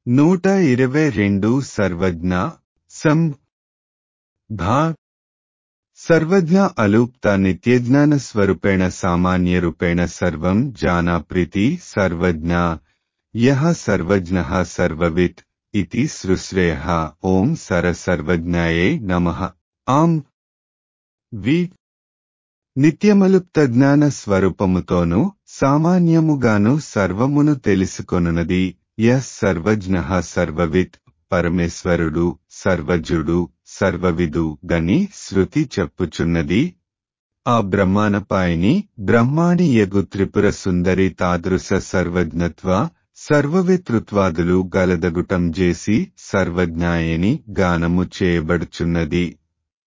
నూట ఇరవై రెండు సర్వజ్ఞ సం భా సర్వజ్ఞ అలుప్త నిత్యజ్ఞాన స్వరూపేణ సామాన్య రూపేణ సర్వం జానా ప్రీతి సర్వజ్ఞ యః సర్వజ్ఞః సర్వవిత్ ఇతి సృశ్రేయ ఓం సర సర్వజ్ఞాయే నమః ఆం వి నిత్యమలుప్త జ్ఞాన స్వరూపముతోనూ సామాన్యముగాను సర్వమును తెలుసుకొనున్నది యః సర్వజ్ఞః సర్వవిత్ పరమేశ్వరుడు సర్వజుడు సర్వవిదు గని శృతి చెప్పుచున్నది ఆ బ్రహ్మానపాయని బ్రహ్మాణి యగు త్రిపుర సుందరి తాదృశ సర్వజ్ఞత్వ సర్వవితృత్వాదులు గలదగుటం చేసి సర్వజ్ఞాయని గానము చేయబడుచున్నది